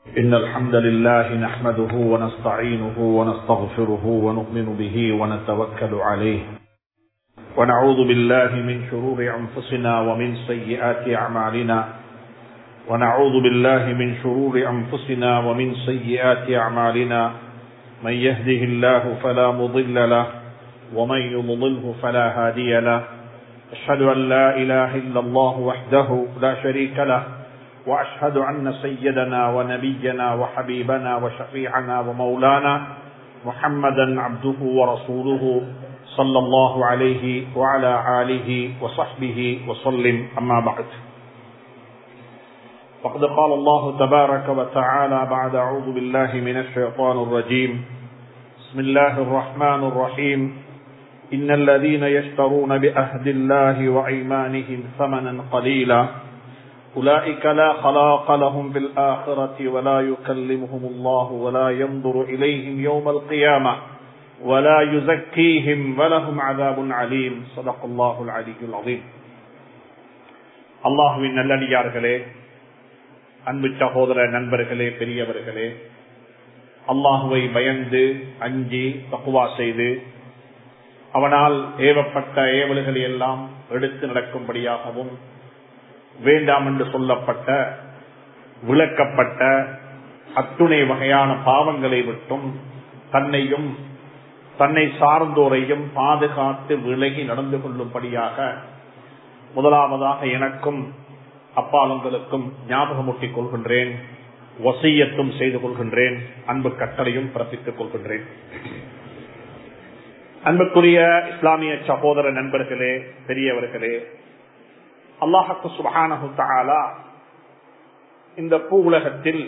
إن الحمد لله نحمده ونستعينه ونستغفره ونؤمن به ونتوكل عليه ونعوذ بالله من شرور أنفسنا ومن سيئات أعمالنا ونعوذ بالله من شرور أنفسنا ومن سيئات أعمالنا من يهده الله فلا مضل له ومن يضلله فلا هادي له أشهد أن لا إله إلا الله وحده لا شريك له وأشهد أن سيدنا ونبينا وحبيبنا وشفيعنا ومولانا محمدا عبده ورسوله صلى الله عليه وعلى آله وصحبه وسلم أما بعد فقد قال الله تبارك وتعالى بعد أعوذ بالله من الشيطان الرجيم بسم الله الرحمن الرحيم إن الذين يشترون بأهد الله وأيمانهم ثمنا قليلا أولئك لا خلاق لهم في الآخرة ولا يكلمهم الله ولا ينظر إليهم يوم القيامة ولا يزكيهم ولهم عذاب عليم صدق الله العلي العظيم அல்லாஹுவின் நல்லடியார்களே அன்பு சகோதர நண்பர்களே பெரியவர்களே அல்லாஹுவை பயந்து அஞ்சி தக்குவா செய்து அவனால் ஏவப்பட்ட ஏவல்களை எல்லாம் எடுத்து நடக்கும்படியாகவும் வேண்டாம் என்று சொல்லப்பட்ட விளக்கப்பட்ட அத்துணை வகையான பாவங்களை விட்டும் தன்னையும் தன்னை சார்ந்தோரையும் பாதுகாத்து விலகி நடந்து கொள்ளும்படியாக முதலாவதாக எனக்கும் அப்பாலங்களுக்கும் ஞாபகமூட்டிக் கொள்கின்றேன் வசியத்தும் செய்து கொள்கின்றேன் அன்பு கட்டளையும் பிறப்பித்துக் கொள்கின்றேன் அன்புக்குரிய இஸ்லாமிய சகோதர நண்பர்களே பெரியவர்களே அல்லாஹு சுபஹானஹு தஆலா இந்த பூ உலகத்தில்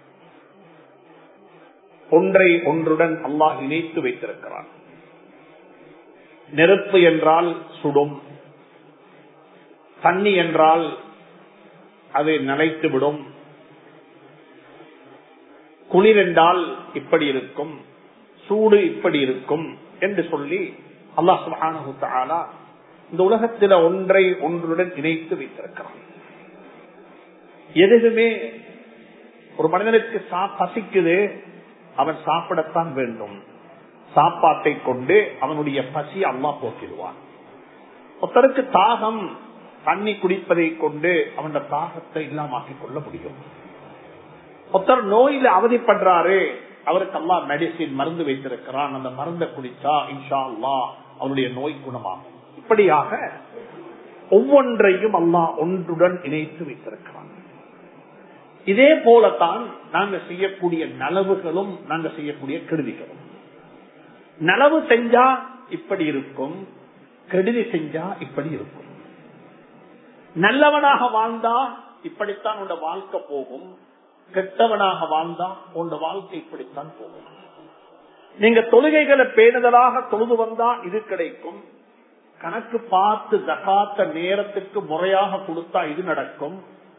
ஒன்றை ஒன்றுடன் அல்லாஹ் இணைத்து வைத்திருக்கிறான் நெருப்பு என்றால் சுடும் தண்ணி என்றால் அது நனைத்துவிடும் குளிர் என்றால் இப்படி இருக்கும் சூடு இப்படி இருக்கும் என்று சொல்லி அல்லாஹ் சுபஹானஹு தஆலா இந்த உலகத்தில ஒன்றை ஒன்றுடன் இணைத்து வைத்திருக்கிறான் எதுவுமே ஒரு மனிதனுக்கு பசிக்குது அவன் சாப்பிடத்தான் வேண்டும் சாப்பாட்டை கொண்டு அவனுடைய பசி அல்லா போக்கிடுவான் ஒருத்தருக்கு தாகம் தண்ணி குடிப்பதை கொண்டு அவன் தாகத்தை இல்லாமக்கிக் கொள்ள முடியும் ஒருத்தர் நோயில அவதிப்படுறாரு அவருக்கு அல்லா மெடிசின் மருந்து வைத்திருக்கிறான் அந்த மருந்தை குடிச்சா இன்ஷா அல்லா அவனுடைய நோய் குணமாகும் இப்படியாக ஒவ்வொன்றையும் அல்லா ஒன்றுடன் இணைத்து வைத்திருக்கிறான் இதே போலத்தான் நாங்க செய்யக்கூடிய நலவுகளும் நாங்க செய்யக்கூடிய கெடுதிகளும் நலவு செஞ்சா இப்படி இருக்கும் கெடுதி செஞ்சா இப்படி இருக்கும் நல்லவனாக வாழ்ந்தா இப்படித்தான் உண்ட வாழ்க்கை போகும் கெட்டவனாக வாழ்ந்தா உண்ட வாழ்க்கை இப்படித்தான் போகும் நீங்க தொழுகைகளை பேணுதலாக தொழுது வந்தா இது கிடைக்கும் கணக்கு பார்த்து ஜகாத்த நேரத்துக்கு முறையாக கொடுத்தா இது நடக்கும்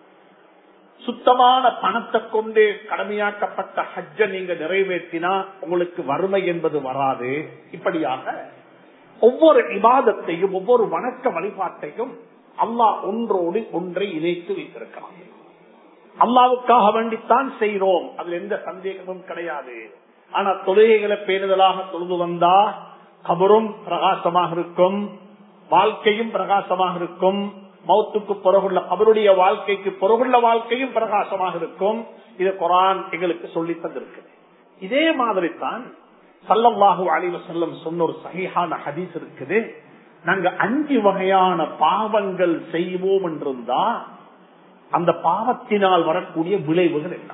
சுத்தமான பணத்தை கொண்டு கடமையாக்கப்பட்ட ஹஜ்ஜ நீங்க நிறைவேற்றினா உங்களுக்கு வறுமை என்பது வராது இப்படியாக ஒவ்வொரு விவாதத்தையும் ஒவ்வொரு வணக்க வழிபாட்டையும் அல்லாஹ் ஒன்றோடு ஒன்றை இணைத்து வைத்திருக்கலாம் அல்லாவுக்காக வேண்டித்தான் செய்யறோம் அதுல எந்த சந்தேகமும் கிடையாது ஆனா தொழுகைகளை பேணுதலாக தொழுது வந்தா கபரும் பிரகாசமாக இருக்கும் வாழ்க்கையும் பிரகாசமாக இருக்கும் மௌத்துக்கு பிறகுள்ள அவருடைய வாழ்க்கைக்கு பிறகுள்ள வாழ்க்கையும் பிரகாசமாக இருக்கும் இது குரான் எங்களுக்கு சொல்லி தந்திருக்கு இதே மாதிரி தான் சல்லல்லாஹு அலிவ செல்லம் சொன்ன ஒரு சகிஹான ஹதீஸ் இருக்குது நாங்க அஞ்சு வகையான பாவங்கள் செய்வோம் என்றிருந்தா அந்த பாவத்தினால் வரக்கூடிய விளைவுகள் என்ன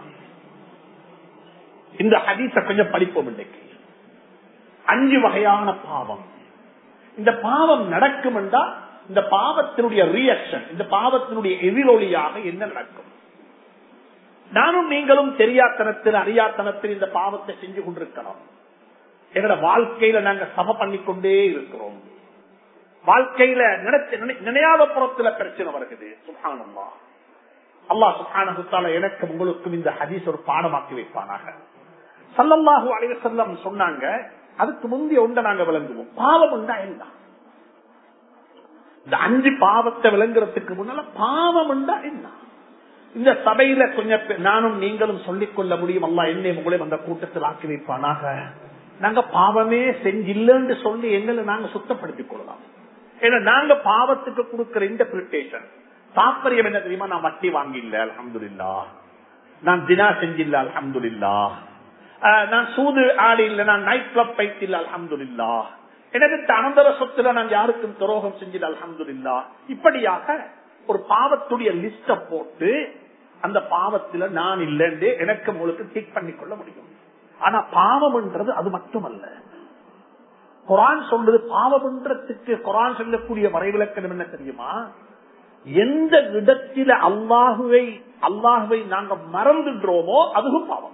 இந்த ஹதீஸ கொஞ்சம் படிப்போம் இன்னைக்கு அஞ்சு வகையான பாவம் இந்த பாவம் நடக்கும் என்றால் இந்த பாவத்தினுடைய ரியாக்ஷன் இந்த பாவத்தினுடைய எதிரொலியாக என்ன நடக்கும் நானும் நீங்களும் தெரியாத்தனத்தில் அறியாத்தனத்தில் இந்த பாவத்தை செஞ்சு கொண்டிருக்கிறோம் எங்களோட வாழ்க்கையில நாங்க சம பண்ணிக்கொண்டே இருக்கிறோம் வாழ்க்கையில நினையாத புறத்துல பிரச்சனை வருகிறது சுகானம்மா அல்லா சுகானகுத்தால எனக்கு உங்களுக்கும் இந்த ஹதீஸ் ஒரு பாடமாக்கி வைப்பானாக சல்லல்லாஹு அலைவசல்லம் சொன்னாங்க அதுக்கு முந்தைய ஒன்றை நாங்க விளங்குவோம் பாவம் உண்டா என்ன இந்த அஞ்சு பாவத்தை விளங்குறதுக்கு முன்னால பாவம் உண்டா என்ன இந்த சபையில கொஞ்சம் பே- நானும் நீங்களும் சொல்லிக் கொள்ள முடியும் அல்லா என்னை உங்களையும் அந்த கூட்டத்தில் ஆக்கி வைப்பானாக நாங்க பாவமே செஞ்சில்லன்னு சொல்லி எங்களை நாங்க சுத்தப்படுத்திக் கொள்ளலாம் ஏன்னா நாங்க பாவத்துக்கு கொடுக்கிற இன்டர்பிரிட்டேஷன் தாற்பயம் என்ன தெரியுமா நான் வட்டி வாங்கில்ல அல்ஹம்துலில்லா நான் தினா செஞ்சில்ல அல்ஹம்துலில்லா ஆஹ், நான் சூது ஆடி இல்ல நான் நைட் கிளப் பைத்தில்ல அல்ஹம்துலில்லா எனக்கு அனந்தர சொத்துல நான் யாருக்கும் துரோகம் செஞ்சில்ல அல்ஹம்துலில்லா இப்படியாக ஒரு பாவத்துடைய லிஸ்ட போட்டு அந்த பாவத்துல நான் இல்லைன்னு எனக்கு உங்களுக்கு டிக் பண்ணிக்கொள்ள முடியும் ஆனா பாவம்ன்றது அது மட்டுமல்ல குரான் சொல்றது பாவம்ன்றதுக்கு குரான் சொல்லக்கூடிய வரைவிலக்கணம் என்ன தெரியுமா எந்த இடத்தில அல்லாஹுவை அல்லாஹுவை நாங்க மறந்துடுறோமோ அதுவும் பாவம்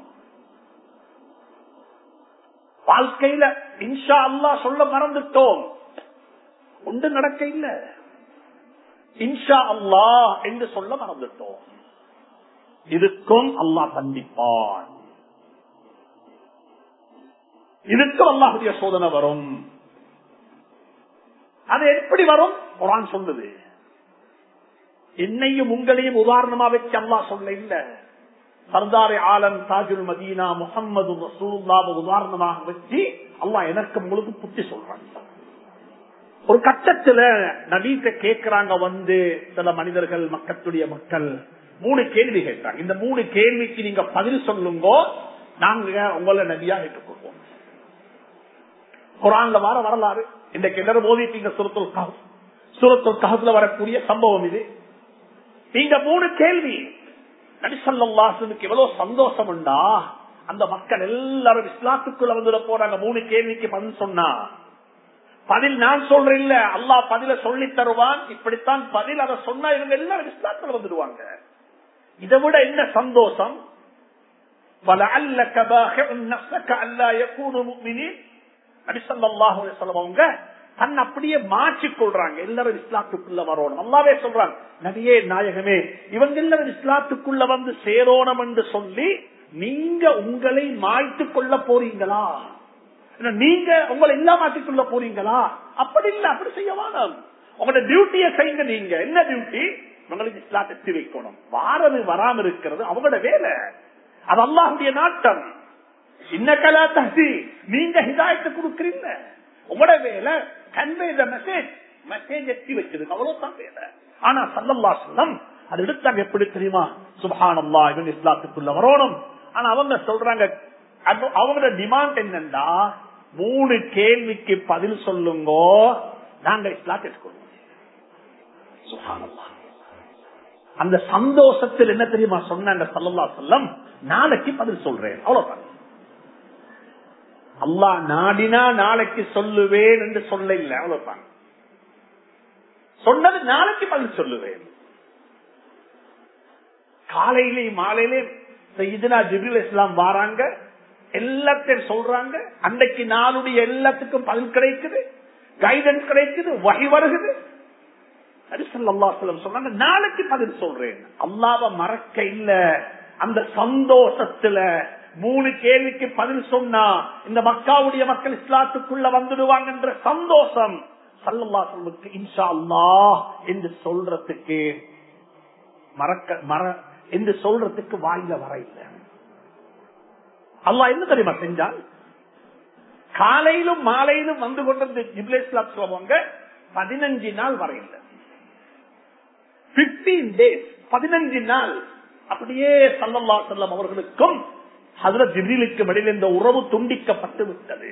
வாழ்க்கையில இன்ஷா அல்லாஹ் சொல்ல மறந்துட்டோம் ஒன்று நடக்க இல்ல இன்ஷா அல்லாஹ் என்று சொல்ல மறந்துட்டோம் இதுக்கும் அல்லாஹ் கண்டிப்பான் இதுக்கும் அல்லாஹுடைய சோதனை வரும் அது எப்படி வரும் குரான் சொல்லுது என்னையும் உங்களையும் உதாரணமா வச்சு அல்லாஹ் சொல்ல இல்ல சர்தாரி ஆலம் தாஜுல் மதீனா முகம்மது ரசூலுல்லாவை உதாரணமாக வச்சு அல்லாஹ் எனக்கு உங்களுக்கு புத்தி சொல்றாங்க ஒரு கட்டத்துல நபீட்ட கேக்குறாங்க வந்து சில மனிதர்கள் மக்களுடைய மக்கள் மூணு கேள்வி கேட்கிறாங்க இந்த மூணு கேள்விக்கு நீங்க பதில் சொல்லுங்க நாங்க உங்களை நபியா ஏற்றுக்கொள்வோம் குரான்ல வர வரலாறு இந்த கிணறு மோதிட்டீங்க சுரத்துல் கஹப் சுரத்துல் கஹப்ல வரக்கூடிய சம்பவம் இது நீங்க மூணு கேள்வி நடிசல்லாசனுக்கு எவ்வளவு சந்தோஷம் உண்டா அந்த மக்கள் எல்லாரும் இஸ்லாத்துக்குள்ள வந்துட போறாங்க மூணு கேள்விக்கு பதில் சொன்னா பதில் நான் சொல்றேன் இல்ல அல்லாஹ் பதில சொல்லி தருவான் இப்படித்தான் பதில் அதை சொன்னா இவங்க எல்லாரும் இஸ்லாத்துல வந்துடுவாங்க இதை விட என்ன சந்தோஷம் فَلَعَلَّكَ بَاخِعٌ نَفْسَكَ أَلَّا يَكُونُوا مُؤْمِنِينَ நபி ஸல்லல்லாஹு அலைஹி வஸல்லம் அவங்க தன் அப்படியே மாற்றிக் கொள்றாங்க எல்லாரும் இஸ்லாத்துக்குள்ள வரணும் அல்லாவே சொல்றாங்க நபியே நாயகமே இவங்க எல்லாரும் இஸ்லாத்துக்குள்ள வந்து சேரோணம் என்று சொல்லி நீங்க உங்களை மாய்த்து கொள்ள போறீங்களா இல்ல, நீங்க உங்களை இல்லா மாற்றிக் கொள்ள போறீங்களா அப்படி இல்ல அப்படி செய்ய வேணாம் உங்களோட டியூட்டியை செய்யுங்க நீங்க என்ன டியூட்டி உங்களுக்கு இஸ்லாத்தை எத்தி வைக்கணும் வாரது வராம இருக்கிறது அவங்களோட வேலை அது அல்லாஹுடைய நாட்டம் இன்னக்கலா தஹதி நீங்க ஹிதாயத்தை கொடுக்கறீங்க உங்களோட வேலை கன்வே த மெசேஜ் மெசேஜ் எத்தி வச்சிருக்கு அவ்வளவுதான் வேலை ஆனா சல்லல்லா சொல்லம் அது எடுத்தாங்க எப்படி தெரியுமா சுபஹானல்லா இவன் இஸ்லாத்துக்குள்ள வரணும் ஆனா அவங்க சொல்றாங்க அது- அவங்களோட டிமாண்ட் என்னன்னா மூணு கேள்விக்கு பதில் சொல்லுங்கோ நாங்க இஸ்லாத்தை எடுத்துக்கொள்வோம் சுபஹானல்லாஹ் அந்த சந்தோஷத்தில் என்ன தெரியுமா சொன்னாங்க சல்லல்லா சொல்லம் நாளைக்கு பதில் சொல்றேன் அவ்வளவுதான் அல்லாஹ் நாடினா நாளைக்கு சொல்லுவேன் என்று சொல்ல இல்லை அவ்வளவுதான் சொன்னது நாளைக்கு பதில் சொல்லுவேன் காலையிலே மாலையிலே இதுனா ஜிபில் இஸ்லாம் வாராங்க எல்லாத்தையும் சொல்றாங்க அன்றைக்கு நாளுடைய எல்லாத்துக்கும் பதில் கிடைக்குது கைடன்ஸ் கிடைக்குது வகை வருகுது நபிசல்லாஸ்லம் சொன்னாங்க நாளைக்கு பதில் சொல்றேன் அல்லாவ மறக்க இல்ல அந்த சந்தோஷத்துல மூணு கேள்விக்கு பதில் சொன்னா இந்த மக்காவுடைய மக்கள் இஸ்லாத்துக்குள்ள வந்துடுவாங்க என்ற சந்தோஷம் சல்லல்லாசலுக்கு இன்ஷா அல்லாஹ் என்று சொல்றதுக்கு மறக்க மற என்று சொல்றதுக்கு வாயில வர இல்லை அல்லாஹ் என்ன தெரியுமா செஞ்சால் காலையிலும் மாலையிலும் வந்து கொண்டிருந்த ஜிப்லே இஸ்லாம் சொல்லுவாங்க பதினஞ்சு நாள் வரையில் பிப்டீன் டேஸ் பதினஞ்சு நாள் அப்படியே சல்லல்லா செல்லம் அவர்களுக்கும் ஹசரத் ஜிப்ரீலுக்கு இடையில இந்த உறவு துண்டிக்கப்பட்டு விட்டது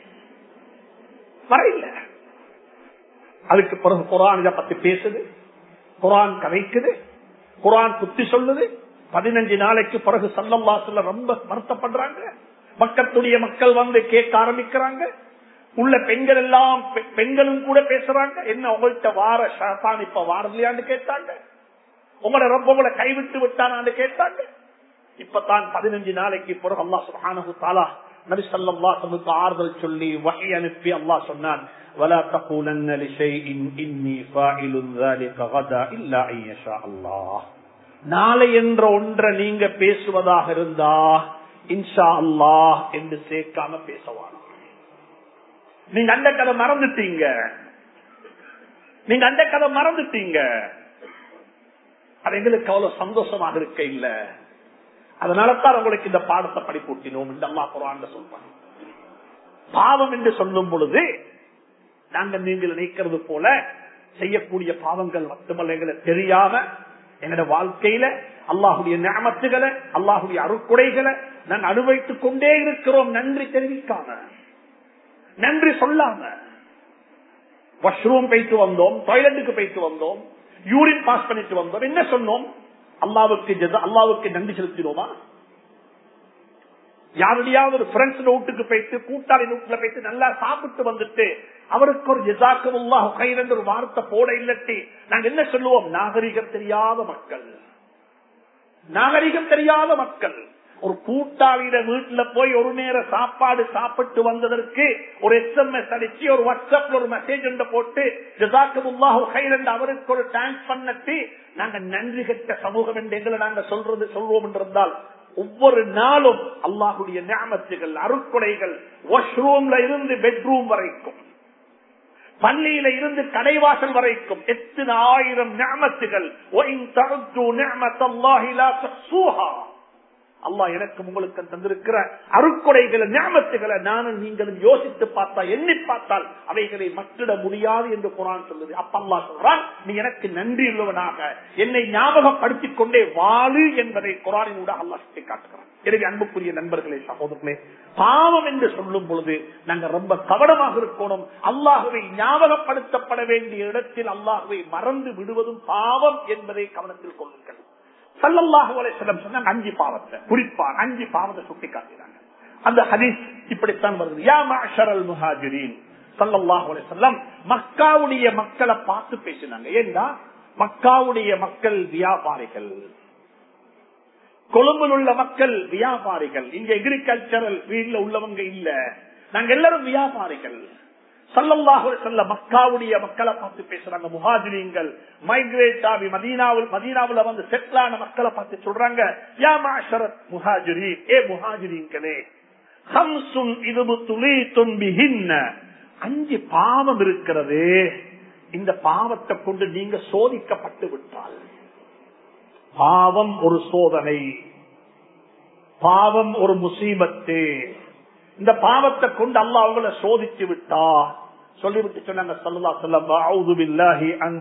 வரையில அதுக்கு பிறகு குரான் இதை பத்தி பேசுது குரான் கதைக்குது குரான் குத்தி சொல்லுது பதினஞ்சு நாளைக்கு பிறகு சல்லல்லா செல்ல ரொம்ப வருத்தப்படுறாங்க மக்களுடைய மக்கள் வந்து கேட்க ஆரம்பிக்கிறாங்க உள்ள பெண்கள் எல்லாம் பெ- பெண்களும் கூட பேசுறாங்க என்ன உங்கள்கிட்ட வார ஷாத்தான் இப்ப வாரலையான்னு கேட்டாங்க உங்களோட ரொம்ப உங்களை கைவிட்டு விட்டானான்னு கேட்டாங்க இப்பதான் பதினஞ்சு நாளைக்கு பிறகு அல்லாஹ் சுப்ஹானஹு தஆலா நபி ஸல்லல்லாஹு அலைஹி வஸல்லம் ஆறுதல் சொல்லி வஹி அனுப்பி அல்லாஹ் சொன்னான் ولا تقولن لشيء اني فاعل ذلك غدا الا ان يشاء الله நாளை என்ற ஒன்றை நீங்க பேசுவதாக இருந்தா இன்ஷா அல்லாஹ் என்று சேர்க்காம பேசவானா நீங்க அந்த கதை மறந்துட்டீங்க நீங்க அந்த கதை மறந்துட்டீங்க அது எங்களுக்கு அவ்வளவு சந்தோஷமாக இருக்க இல்ல அதனாலதான் உங்களுக்கு இந்த பாடத்தை படிப்பூட்டினோம் இந்த அல்லா குரான் சொல்றாங்க பாவம் என்று சொல்லும் பொழுது நாங்கள் நீங்கள் நினைக்கிறது போல செய்யக்கூடிய பாவங்கள் மட்டுமல்ல எங்களை தெரியாம எங்களோட வாழ்க்கையில அல்லாஹுடைய ஞாபகத்துகளை அல்லாஹுடைய அருக்குடைகளை நாங்கள் அனுபவித்துக் கொண்டே இருக்கிறோம் நன்றி தெரிவிக்காம நன்றி சொல்லாம வாஷ்ரூம் போயிட்டு வந்தோம் டாய்லெட்டுக்கு போயிட்டு வந்தோம் யூரின் பாஸ் பண்ணிட்டு வந்தோம் என்ன சொன்னோம் அல்லாவுக்கு ஜெஸா- அல்லாவுக்கு நன்றி செலுத்தினோமா யாருடையாவது ஒரு ஃப்ரெண்ட்ஸ் வீட்டுக்கு போயிட்டு கூட்டாளி வீட்டுல போயிட்டு நல்லா சாப்பிட்டு வந்துட்டு அவருக்கு ஒரு ஜிசாக்கம் கைரண்டு ஒரு வார்த்தை போட இல்லட்டி நாங்க என்ன சொல்லுவோம் நாகரிகம் தெரியாத மக்கள் நாகரிகம் தெரியாத மக்கள் ஒரு கூட்டாளியிட வீட்டுல போய் ஒரு நேர சாப்பாடு சாப்பிட்டு வந்ததற்கு ஒரு எஸ்எம்எஸ் அடிச்சு ஒரு வாட்ஸ்அப்ல ஒரு மெசேஜ் போட்டு ஜசாக்கமுல்லாஹு கைரண்டு அவருக்கு ஒரு தேங்க்ஸ் பண்ணட்டு நாங்க நன்றி கட்ட சமூகம் என்று எங்களை நாங்க சொல்றது சொல்வோம் என்றிருந்தால் ஒவ்வொரு நாளும் அல்லாஹுடைய ஞாபகத்துகள் அருக்குடைகள் வாஷ்ரூம்ல இருந்து பெட்ரூம் வரைக்கும் பள்ளியில இருந்து கடைவாசல் வரைக்கும் எத்தனை ஆயிரம் ஞாபகத்துகள் அல்லாஹ் எனக்கு உங்களுக்கு தந்திருக்கிற அருக்குடைகளை ஞாபகத்துகளை நானும் நீங்களும் யோசித்து பார்த்தா எண்ணி பார்த்தால் அவைகளை மற்றிட முடியாது என்று குரான் சொல்லுது அப்ப அல்லாஹ் சொல்றான் நீ எனக்கு நன்றி உள்ளவனாக என்னை ஞாபகப்படுத்திக் கொண்டே வாழு என்பதை குரானின் கூட அல்லாஹ் சுட்டி காட்டுகிறான் எனவே அன்புக்குரிய நண்பர்களே சகோதரர்களே பாவம் என்று சொல்லும் பொழுது நாங்க ரொம்ப கவனமாக இருக்கணும் அல்லாஹுவை ஞாபகப்படுத்தப்பட வேண்டிய இடத்தில் அல்லாஹுவை மறந்து விடுவதும் பாவம் என்பதை கவனத்தில் கொள்ளுங்கள் சல்லல்லாஹு அலைஹிவஸல்லம் சொன்னாங்க அஞ்சு பாவத்தை குறிப்பாக அஞ்சு பாவத்தை சுட்டி காட்டினாங்க அந்த ஹதீஸ் இப்படித்தான் வருது யா மஅஷரல் முஹாஜிரீன் சல்லல்லாஹு அலைஹி வஸல்லம் மக்காவுடைய மக்களை பார்த்து பேசினாங்க ஏண்டா மக்காவுடைய மக்கள் வியாபாரிகள் கொழும்பில் உள்ள மக்கள் வியாபாரிகள் இங்க எக்ரிகல்ச்சரல் ஃபீல்ட்ல உள்ளவங்க இல்ல நாங்க எல்லாரும் வியாபாரிகள் சல்லல்லாஹு சொல்ல மக்காவுடைய மக்களை பார்த்து பேசுறாங்க முஹாஜிரீங்கள் மைக்ரேட் ஆகி மதீனாவில் மதீனாவுல வந்து செட்டில் ஆன மக்களை பார்த்து சொல்றாங்க யா மாஷரத் முஹாஜிரி ஏ முஹாஜிரீங்களே ஹம்சுன் இதுபு துளி தும்பிஹின்ன அஞ்சு பாவம் இருக்கிறது இந்த பாவத்தை கொண்டு நீங்க சோதிக்கப்பட்டு விட்டால் பாவம் ஒரு சோதனை பாவம் ஒரு முசீபத்து இந்த பாவத்தை கொண்டு அல்லாஹ் அவங்கள சோதிச்சு விட்டா சொல்லிவிட்டு சொன்னாங்க சல்லா சொல்லம்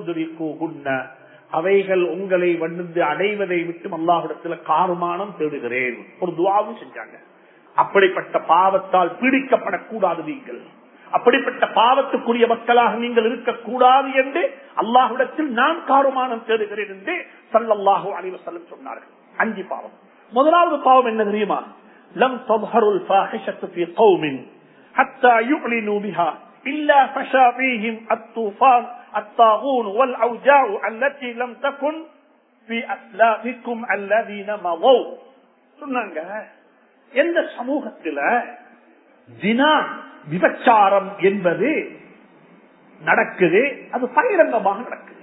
அவைகள் உங்களை வந்து அடைவதை விட்டு அல்லாஹிடத்துல காருமானம் தேடுகிறேன் ஒரு துவாவும் செஞ்சாங்க அப்படிப்பட்ட பாவத்தால் பீடிக்கப்படக்கூடாது நீங்கள் அப்படிப்பட்ட பாவத்துக்குரிய மக்களாக நீங்கள் இருக்கக்கூடாது என்று அல்லாஹிடத்தில் நான் காருமானம் தேடுகிறேன் என்று சல்லல்லாஹு அலிவசல்லம் சொன்னார்கள் அஞ்சு பாவம் முதலாவது பாவம் என்ன தெரியுமா لم تظهر الفاحشة في قوم حتى يعلنوا بها إلا فشى فيهم الطوفان الطاغون والأوجاع التي لم تكن في أسلافكم الذين مضوا சொன்னாங்க எந்த சமூகத்தில் ஜினா விபச்சாரம் என்பது நடக்குது அது பகிரங்கமாக நடக்குது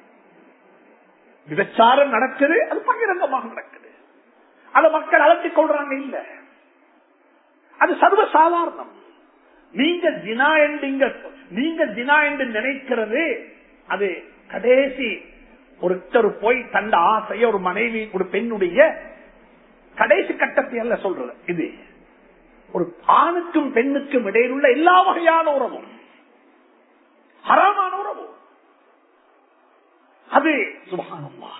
விபச்சாரம் நடக்குது அது பகிரங்கமாக நடக்குது அதை மக்கள் அலட்டிக் கொள்றாங்க இல்ல அது சர்வசாதாரணம் நீங்க தினா என்று நீங்க தினா என்று நினைக்கிறது அது கடைசி ஒருத்தர் போய் தந்த ஆசைய ஒரு மனைவி ஒரு பெண்ணுடைய கடைசி கட்டத்தை அல்ல சொல்றது இது ஒரு ஆணுக்கும் பெண்ணுக்கும் இடையில் உள்ள எல்லா வகையான உறவும் ஹராமான உறவு அது சுபகானம்மா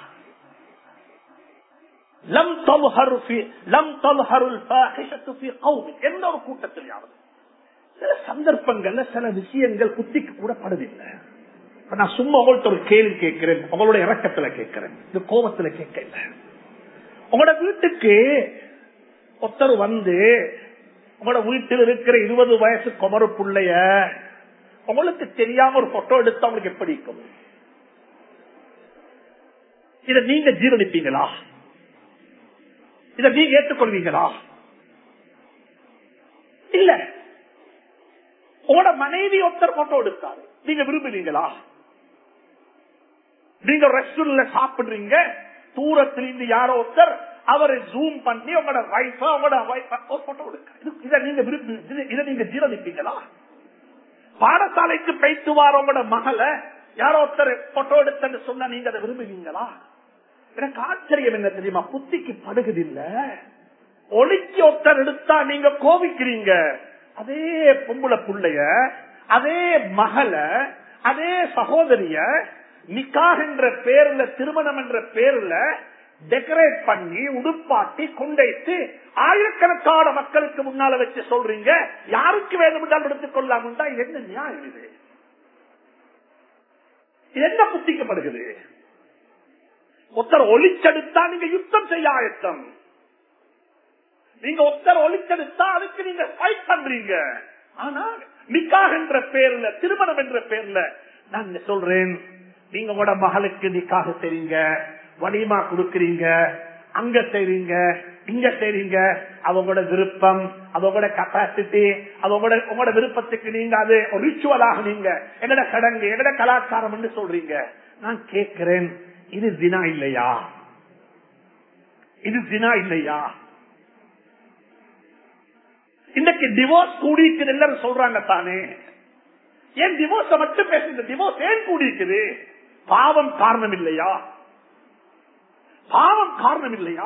லம் தல்ஹரு லம் தல்ஹருல் ஃபாஹிஷத்து ஃபீ கௌமி எந்த ஒரு கூட்டத்திலாவது சில சந்தர்ப்பங்கள்ல சில விஷயங்கள் புத்திக்கு கூட படுதில்லை நான் சும்மா உங்கள்ட்ட ஒரு கேள்வி கேட்கிறேன் உங்களோட இறக்கத்துல கேட்கிறேன் இந்த கோபத்துல கேட்க இல்லை உங்களோட வீட்டுக்கு ஒருத்தர் வந்து உங்களோட வீட்டில் இருக்கிற இருபது வயசு குமரு பிள்ளைய உங்களுக்கு தெரியாம ஒரு போட்டோ எடுத்து அவங்களுக்கு எப்படி இருக்கும் இதை நீங்க ஜீரணிப்பீங்களா இதை நீங்க ஏற்றுக்கொள்வீங்களா இல்ல உங்களோட மனைவி ஒருத்தர் போட்டோ எடுத்தாரு நீங்க விரும்புவீங்களா நீங்க ரெஸ்டாரண்ட்ல சாப்பிடுறீங்க தூரத்துல இருந்து யாரோ ஒருத்தர் அவரை ஜூம் பண்ணி உங்களோட வைஃபா உங்களோட ஒரு போட்டோ எடுக்க இதை நீங்க விரும்பு இதை நீங்க ஜீரணிப்பீங்களா பாடசாலைக்கு பயிற்று வார உங்களோட மகளை யாரோ ஒருத்தர் போட்டோ எடுத்தன்னு சொன்னா நீங்க அதை விரும்புவீங்களா எனக்கு ஆச்சரியம் என்ன தெரியுமா புத்திக்கு படுகுதில்ல ஒளிக்கு ஒருத்தர் எடுத்தா நீங்க கோபிக்கிறீங்க அதே பொம்பளை புள்ளைய அதே மகள அதே சகோதரிய நிக்காக என்ற பேர்ல திருமணம் என்ற பேர்ல டெக்கரேட் பண்ணி உடுப்பாட்டி கொண்டைத்து ஆயிரக்கணக்கான மக்களுக்கு முன்னால வச்சு சொல்றீங்க யாருக்கு வேணுமென்றால் எடுத்துக் கொள்ளலாம்டா இது என்ன நியாயம் இது இது என்ன புத்திக்கப்படுகிறது ஒருத்தர் ஒளிச்செடுத்தா நீங்க யுத்தம் செய்ய ஆயத்தம் நீங்க ஒருத்தர் ஒளிச்செடுத்தா அதுக்கு நீங்க ஃபைட் பண்றீங்க ஆனா நிக்காக என்ற பேர்ல திருமணம் என்ற பேர்ல நான் சொல்றேன் நீங்க உங்களோட மகளுக்கு நிக்காக செய்றீங்க வலிமா கொடுக்கறீங்க அங்க செய்றீங்க இங்க செய்றீங்க அவங்களோட விருப்பம் அவங்களோட கப்பாசிட்டி அவங்களோட உங்களோட விருப்பத்துக்கு நீங்க அது ரிச்சுவலாக நீங்க எங்கட சடங்கு எங்கட கலாச்சாரம் என்று சொல்றீங்க நான் கேட்கிறேன் இது தினா இல்லையா இது தினா இல்லையா இன்னைக்கு டிவோர்ஸ் கூடியிருக்குது எல்லாரும் சொல்றாங்க தானே ஏன் டிவோர்ஸ மட்டும் பேசுங்க டிவோர்ஸ் ஏன் கூடியிருக்குது பாவம் காரணம் இல்லையா பாவம் காரணம் இல்லையா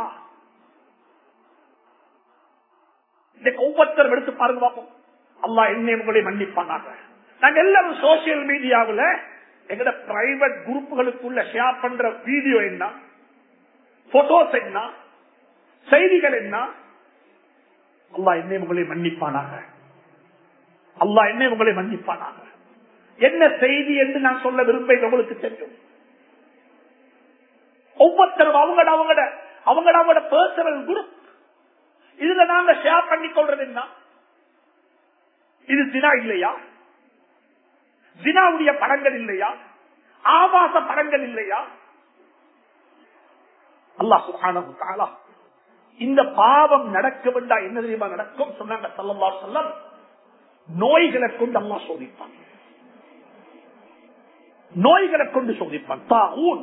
இன்னைக்கு ஒவ்வொருத்தரும் எடுத்து பாருங்க பார்ப்போம் அல்லா என்னை உங்களை மன்னிப்பாங்க நாங்க எல்லாரும் சோசியல் மீடியாவுல எங்கட பிரைவேட் குரூப்புகளுக்குள்ள ஷேர் பண்ற வீடியோ என்ன போட்டோஸ் என்ன செய்திகள் என்ன அல்லா என்னை உங்களை மன்னிப்பானாக அல்லா என்னை உங்களை மன்னிப்பானாக என்ன செய்தி என்று நான் சொல்ல விரும்ப உங்களுக்கு தெரியும் ஒவ்வொருத்தரும் அவங்களோட அவங்களோட அவங்களோட அவங்களோட பர்சனல் குரூப் இதுல நாங்க ஷேர் பண்ணி கொள்றது என்ன இது தினா இல்லையா தினாவுடைய படங்கள் இல்லையா ஆபாச படங்கள் இல்லையா அல்லா சுகான இந்த பாவம் நடக்க வேண்டா என்ன தெரியுமா நடக்கும் சொன்னாங்க சல்லல்லா சொல்லம் நோய்களை கொண்டு அல்லா சோதிப்பான் நோய்களை கொண்டு சோதிப்பான் தாவூன்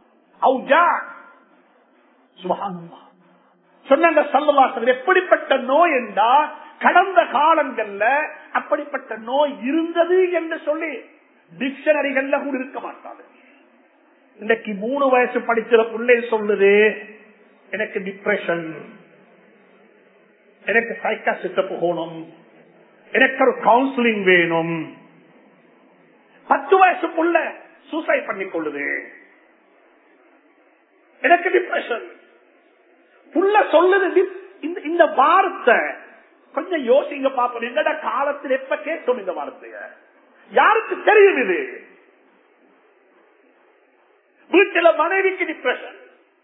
சொன்னாங்க சல்லவாசன் எப்படிப்பட்ட நோய் என்றா கடந்த காலங்கள்ல அப்படிப்பட்ட நோய் இருந்தது என்று சொல்லி டிக்ஷனரிகள்ல கூட இருக்க மாட்டாங்க இன்னைக்கு மூணு வயசு படிக்கிற பிள்ளை சொல்லுது எனக்கு டிப்ரெஷன் எனக்கு சைக்காசிட்ட போகணும் எனக்கு ஒரு கவுன்சிலிங் வேணும் பத்து வயசு புள்ள சூசைட் பண்ணி கொள்ளுது எனக்கு டிப்ரெஷன் புள்ள சொல்லுது இந்த வார்த்தை கொஞ்சம் யோசிங்க பாப்போம் எங்கட காலத்தில் எப்ப கேட்டோம் இந்த வார்த்தைய யாருக்கு தெரியும் இது வீட்டில மனைவிக்கு டிப்ரெஷன்